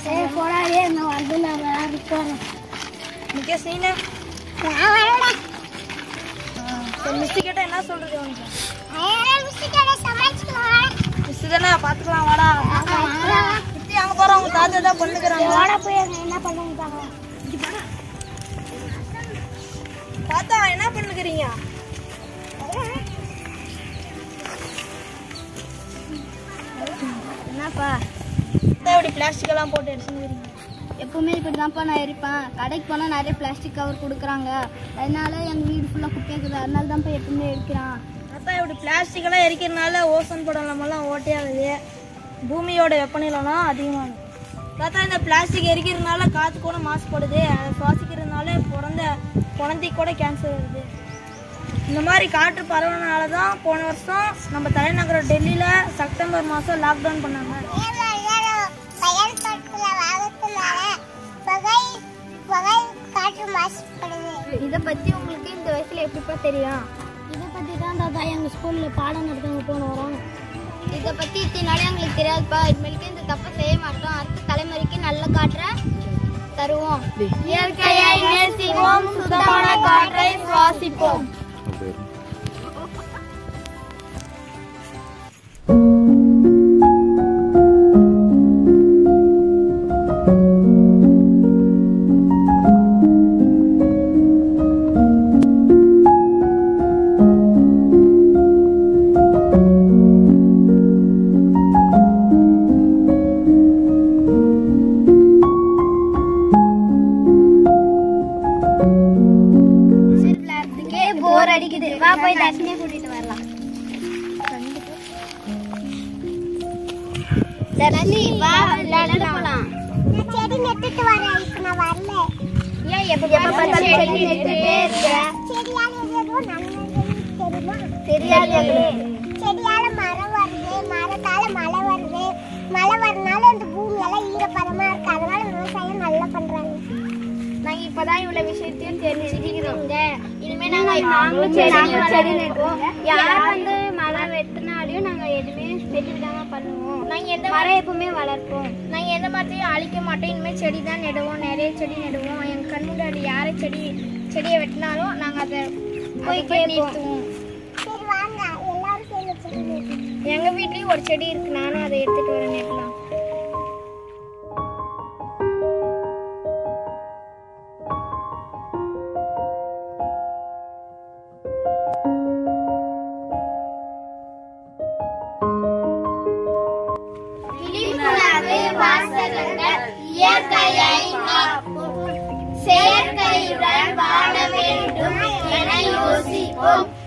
பசங்க போடாதே நான் வந்து நான் விளையாடி போறேன் முக்கிய சீனு நான் வரல மிஸ் கிட்ட என்ன சொல்றது உனக்கு ஐயா மிஸ்கிட்ட சமாளிச்சுக்கலாம் மிஸ் தானே பாத்துக்கலாம் வாடா சுத்தி அங்க போறோம் உங்க தாத்தா தான் பண்ணுக்கிறாங்க ஓட போய் அங்க என்ன பண்ணுங்க பார்க்கலாம் தாத்தா என்ன பண்ணுக்கிறீங்க என்னப்பா தாத்தா இப்படி பிளாஸ்டிக் எல்லாம் போட்டு எடுத்துக்கிறீங்க எப்பவுமே இப்படி தான்ப்பா நான் எரிப்பேன் கடைக்கு போனால் நிறைய பிளாஸ்டிக் கவர் கொடுக்குறாங்க அதனால எங்கள் வீடு ஃபுல்லாக குப்பையாக்குது அதனால தான்ப்பா எப்பவுமே எடுக்கிறான் தாத்தா இப்படி பிளாஸ்டிக் எல்லாம் எரிக்கிறதுனால ஓசோன் படலமெல்லாம் ஓட்டையாகுது பூமியோட வெப்பநிலைலாம் அதிகமாகுது தாத்தா இந்த பிளாஸ்டிக் எரிக்கிறதுனால காற்று கூட மாசுபடுது அதை சுவாசிக்கிறதுனால பிறந்த குழந்தைக்கு கூட கேன்சர் வருது இந்த மாதிரி காற்று பரவனால தான் போன வருஷம் நம்ம தலைநகரம் டெல்லியில் செப்டம்பர் மாதம் லாக்டவுன் பண்ணாங்க இதை பற்றி உங்களுக்கு இந்த வயசில் எப்படிப்பா தெரியும் இதை பற்றி தான் தாத்தா எங்கள் ஸ்கூலில் பாடம் நடத்தவங்க போன வரோம் இதை பற்றி இத்தனை நாளே எங்களுக்கு தெரியாதுப்பா இனிமேலுக்கு இந்த தப்பை செய்ய மாட்டோம் அடுத்த தலைமுறைக்கு நல்ல காற்றை தருவோம் இயற்கையை நேசிப்போம் சுத்தமான காற்றை சுவாசிப்போம் விளையாடுறதுக்கே போர் அடிக்குது வா போய் தர்ஷினியை கூட்டிட்டு வரலாம் தர்ஷினி வா விளையாட போலாம் செடி நட்டுட்டு வரேன் இப்ப நான் வரல ஏன் எப்ப பார்த்தாலும் செடி நட்டுட்டே இருக்க செடியால எதுவும் தெரியுமா தெரியாது செடியால மரம் வருது மரத்தால மழை வருது மழை வரனால இந்த பூமி எல்லாம் ஈரப்பதமா இருக்கு அதனால விவசாயம் நல்லா பண்றாங்க நாங்க இப்பதான் இவ்வளவு விஷயத்தையும் தெரிஞ்சுக்கிறோம் இனிமே நாங்க நாங்களும் செடி செடி நடுவோம் யார் வந்து மரம் வெட்டினாலையும் நாங்க எதுவுமே வெட்டி விடாம பண்ணுவோம் நாங்க எந்த மரம் எப்பவுமே வளர்ப்போம் நாங்க எந்த மரத்தையும் அழிக்க மாட்டோம் இனிமே செடி தான் நடுவோம் நிறைய செடி நடுவோம் எங்க கண் முன்னாடி யாரை செடி செடியை வெட்டினாலும் நாங்க அதை போய் நிறுத்துவோம் சரி வாங்க எல்லாரும் சேர்ந்து செடி எங்க வீட்லயும் ஒரு செடி இருக்கு நானும் அதை எடுத்துட்டு வரேன் நெட்டலாம் விழிப்புணர்வு வாசகங்கள் இயற்கையை காப்போம் செயற்கையுடன் வாழ வேண்டும் என யோசிப்போம்